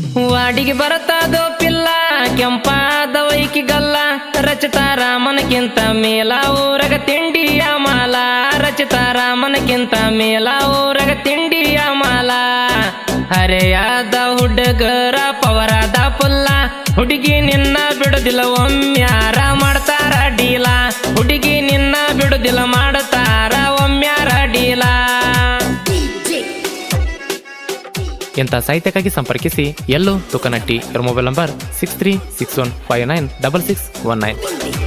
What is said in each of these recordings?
ವಾಡಿಗೆ ಬರತಾದೋ ಪಿಲ್ಲ ಕೆಂಪಾದ ವೈಕಿಗಲ್ಲ ರಚಿತಾರ ಮನಕ್ಕಿಂತ ಮೇಲ ಊರಗ ತಿಂಡಿಯ ಮಾಲ ರಚಿತಾರ ಮನಕ್ಕಿಂತ ಮೇಲ ಊರಗ ತಿಂಡಿಯ ಮಾಲ ಹರೆಯಾದ ಹುಡುಗರ ಪವರಾದ ಪುಲ್ಲ ಹುಡುಗಿ ನಿನ್ನ ಬಿಡುದಿಲ್ಲ ಒಮ್ಮ್ಯಾರ ಮಾಡ್ತಾರ ಡೀಲ ಹುಡುಗಿ ನಿನ್ನ ಬಿಡುದಿಲ್ಲ ಮಾಡ್ತಾರ ಒಮ್ಮ್ಯಾರ ಡೀಲ ಇಂಥ ಸಾಹಿತ್ಯಕ್ಕಾಗಿ ಸಂಪರ್ಕಿಸಿ ಎಲ್ಲೋ ತುಕನಟ್ಟಿ ಇವರ mobile number six three six one five nine double six one nine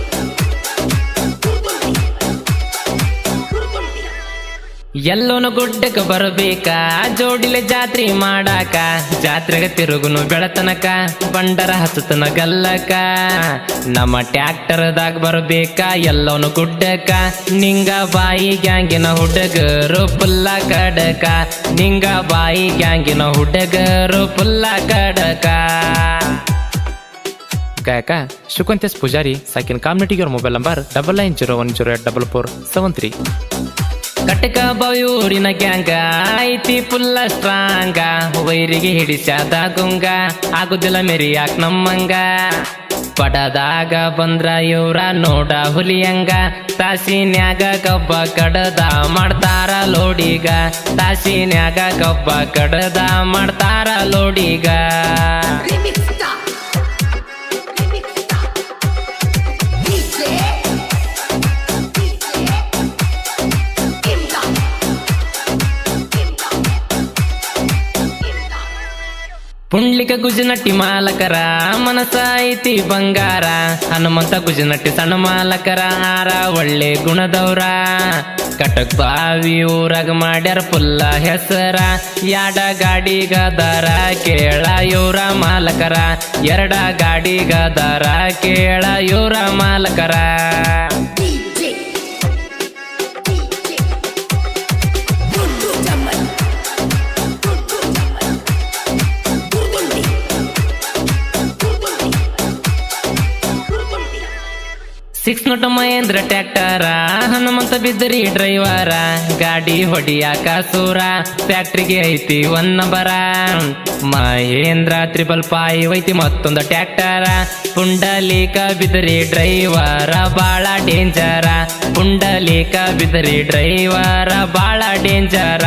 ಎಲ್ಲೋನು ಗುಡ್ಡಕ್ಕೆ ಬರಬೇಕಾ ಜೋಡಿಲೆ ಜಾತ್ರೆ ಮಾಡಾಕ ಜಾತ್ರೆಗೆ ತಿರುಗುನು ಬೆಳತನಕ ಬಂಡರ ಹಸತನ ಗಲ್ಲಕ ನಮ್ಮ ಟ್ಯಾಕ್ಟರ್ದಾಗ ಬರಬೇಕಾ ಎಲ್ಲೋನು ಗುಡ್ಡಕ್ಕ ನಿಂಗ ಬಾಯಿ ಗ್ಯಾಂಗಿನ ಹುಡುಗರು ಪುಲ್ಲ ಕಡಕ ನಿಂಗ ಬಾಯಿ ಗ್ಯಾಂಗಿನ ಹುಡುಗರು ಪುಲ್ಲ ಕಡಕ ಗಾಯಕ ಶುಕಂತೇಶ್ ಪೂಜಾರಿ ಸಾಕಿನ ಕಾಮ್ಯುನಿಟಿಗೆ ಇವರ mobile number double nine zero one zero eight double four seven three ಕಟಕ ಬಯೂರಿನ ಗ್ಯಾಂಗ ಐತಿ ಪುಲ್ಲ ಸ್ಟ್ರಾಂಗ ವೈರಿಗೆ ಹಿಡಿಸ್ಯಾದ ಗುಂಗ ಆಗುದಿಲ್ಲ ಮೆರಿಯಾಕ್ ನಮ್ಮಂಗ ಪಡದಾಗ ಬಂದ್ರ ಇವ್ರ ನೋಡ ಹುಲಿಯಂಗ ತಾಸಿನ್ಯಾಗ ಕಬ್ಬ ಕಡದ ಮಾಡ್ತಾರ ಲೋಡಿಗ ತಾಸಿನ್ಯಾಗ ಕಬ್ಬ ಕಡದ ಮಾಡ್ತಾರ ಲೋಡಿಗ Remix Star. Remix Star. DJ. DJ. Imdad. Imdad. Imdad. ಪುಂಡ್ಲಿಕ ಗುಜನಟ್ಟಿ ಮಾಲಕರ ಮನಸ ಐತಿ ಬಂಗಾರ ಹನುಮಂತ ಗುಜನಟ್ಟಿ ಸಣ್ಣ ಮಾಲಕರ ಆರ ಒಳ್ಳೆ ಗುಣದವ್ರ ಕಟಕ್ ಬಾವಿ ಊರಾಗ ಮಾಡ್ಯಾರ ಪುಲ್ಲ ಹೆಸರ ಯಾಡ ಗಾಡಿಗದಾರ ಕೇಳ ಇವ್ರ ಮಾಲಕರ ಎರಡ ಗಾಡಿಗದಾರ ಕೇಳ ಇವ್ರ ಮಾಲಕರ DJ. DJ. Gurdu Jamal. Gurdu Jamal. Gurdundi. Gurdundi. Gurdundi. Six ನೋಟ ಮಹೇಂದ್ರ ಟ್ರ್ಯಾಕ್ಟರ ಹನುಮಂತ ಬಿದ್ದರಿ ಡ್ರೈವರ ಗಾಡಿ ಹೊಡಿಯಾಕ ಸೂರ ಫ್ಯಾಕ್ಟ್ರಿಗೆ ಐತಿ one number Mahindra triple five ಐತಿ ಮತ್ತೊಂದು ಟ್ರ್ಯಾಕ್ಟರ ಪುಂಡಲೀಕ ಬಿದರಿ ಡ್ರೈವರ ಬಾಳ ಡೇಂಜರ ಪುಂಡಲೀಕ ಬಿದರಿ ಡ್ರೈವರ ಬಾಳ ಡೇಂಜರ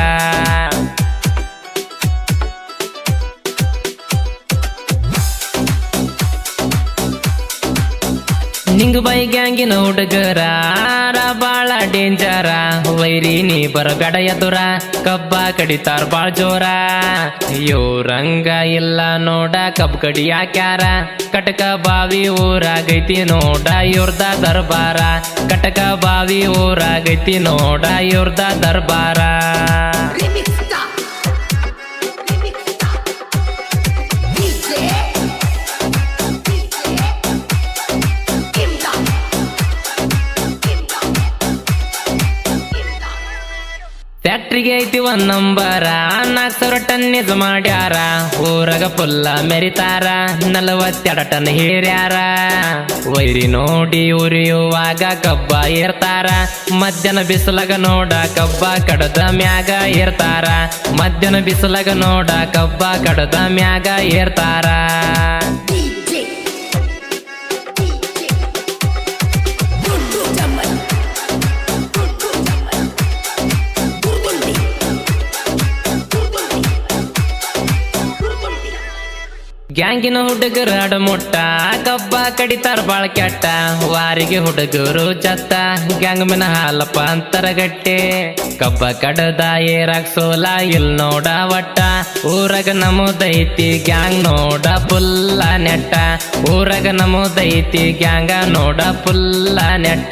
ನಿಂಗ ಬೈ ಗ್ಯಾಂಗಿನ ಹುಡುಗರ ಆರ ಬಾಳ ಡೇಂಜರ ವೈರಿ ನೀ ಬರಬೇಡ ಎದುರ ಕಬ್ಬ ಕಡಿತಾರ ಬಾಳ ಜೋರ ಇವ್ರಂಗ ಇಲ್ಲ ನೋಡ ಕಬ್ಬ್ ಕಡಿ ಯಾಕ್ಯಾರ ಕಟಕ ಬಾವಿ ಊರಾಗೈತಿ ನೋಡ ಇವ್ರದ ದರ್ಬಾರ ಕಟಕ ಬಾವಿ ಊರಾಗೈತಿ ನೋಡ ಇವ್ರದ ದರ್ಬಾರ Remix Star. Remix Star. DJ. DJ. Imdad. Imdad. Imdad. ಫ್ಯಾಕ್ಟ್ರಿಗೆ ಐತಿ ಒಂದ್ ನಂಬರ ನಾಲ್ಕು ಸಾವಿರ ಟನ್ ಇದು ಮಾಡ್ಯಾರ ಊರಾಗ ಪುಲ್ಲ ಮೆರಿತಾರ ನಲವತ್ತೆರಡು ಟನ್ ಹೇರ್ಯಾರ ವೈರಿ ನೋಡಿ ಉರಿಯುವಾಗ ಕಬ್ಬ ಏರ್ತಾರ ಮಧ್ಯಾಹ್ನ ಬಿಸಿಲಾಗ ನೋಡ ಕಬ್ಬ ಕಡದ ಮ್ಯಾಗ ಏರ್ತಾರ ಮಧ್ಯಾಹ್ನ ಬಿಸಿಲಾಗ ನೋಡ ಕಬ್ಬ ಕಡದ ಮ್ಯಾಗ ಏರ್ತಾರ DJ. DJ. Gurdu Jamal. Gurdu Jamal. Gurdundi. Gurdundi. Gurdundi. ಗ್ಯಾಂಗಿನ ಹುಡುಗರು ಅಡಮುಟ್ಟ ಕಬ್ಬ ಕಡಿತಾರ ಬಾಳ ಕೆಟ್ಟ ವಾರಿಗೆ ಹುಡುಗರು ಚತ್ತ ಗ್ಯಾಂಗ್ ಮಿನ ಹಾಲಪ್ಪ ಅಂತರಗಟ್ಟೆ ಕಬ್ಬ ಕಡದ ಏರಾಕ್ ಸೋಲ ಇಲ್ ನೋಡ ಒಟ್ಟ ಊರಾಗ ನಮದೈತಿ ಗ್ಯಾಂಗ್ ನೋಡ ಪುಲ್ಲ ನೆಟ್ಟ ಊರಾಗ ನಮದೈತಿ ಗ್ಯಾಂಗ ನೋಡ ಪುಲ್ಲ ನೆಟ್ಟ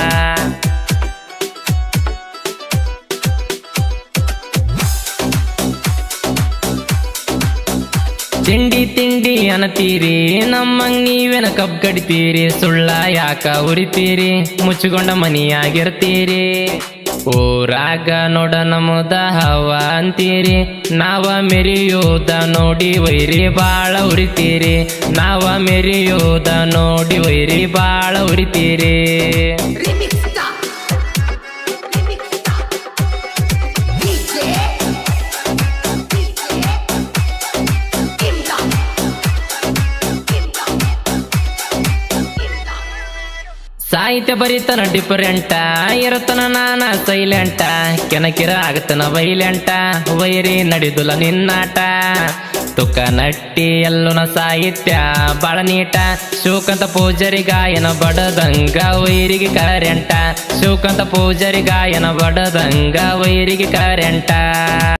ತಿಂಡಿ ತಿಂಡಿ ಅನತೀರಿ ನಮ್ಮಂಗ್ ನೀವೇನ ಕಬ್ ಕಡಿತೀರಿ ಸುಳ್ಳ ಯಾಕ ಉರಿತೀರಿ ಮುಚ್ಚಿಕೊಂಡ ಮನಿಯಾಗಿರ್ತೀರಿ ಊರಾಗ ನೋಡ ನಮದ ಹವ ಅಂತೀರಿ ನಾವ ಮೆರಿಯೋದ ನೋಡಿ ವೈರಿ ಬಾಳ ಉರಿತೀರಿ ನಾವ ಮೆರಿಯೋದ ನೋಡಿ ವೈರಿ ಬಾಳ ಉರಿತೀರಿ Remix Star. Remix Star. DJ. DJ. Imdad. ಸಾಹಿತ್ಯ ಬರೀತನ ಡಿಫರೆಂಟ ಇರತನ ನಾನ ಸೈಲೆಂಟ ಕೆನಕಿರ ಆಗತನ ವೈಲೆಂಟ ವೈರಿ ನಡಿದುಲ ನಿನ್ನಾಟ ತುಕ ನಟ್ಟಿ ಎಲ್ಲುನ ಸಾಹಿತ್ಯ ಬಾಳ ನೀಟ ಶಿವಕಂತ ಪೂಜರಿ ಗಾಯನ ಬಡದಂಗ ವೈರಿಗೆ ಕರೆಂಟ ಶಿವಕಂತ ಪೂಜರಿ ಗಾಯನ ಬಡದಂಗ ವೈರಿಗೆ ಕರೆಂಟ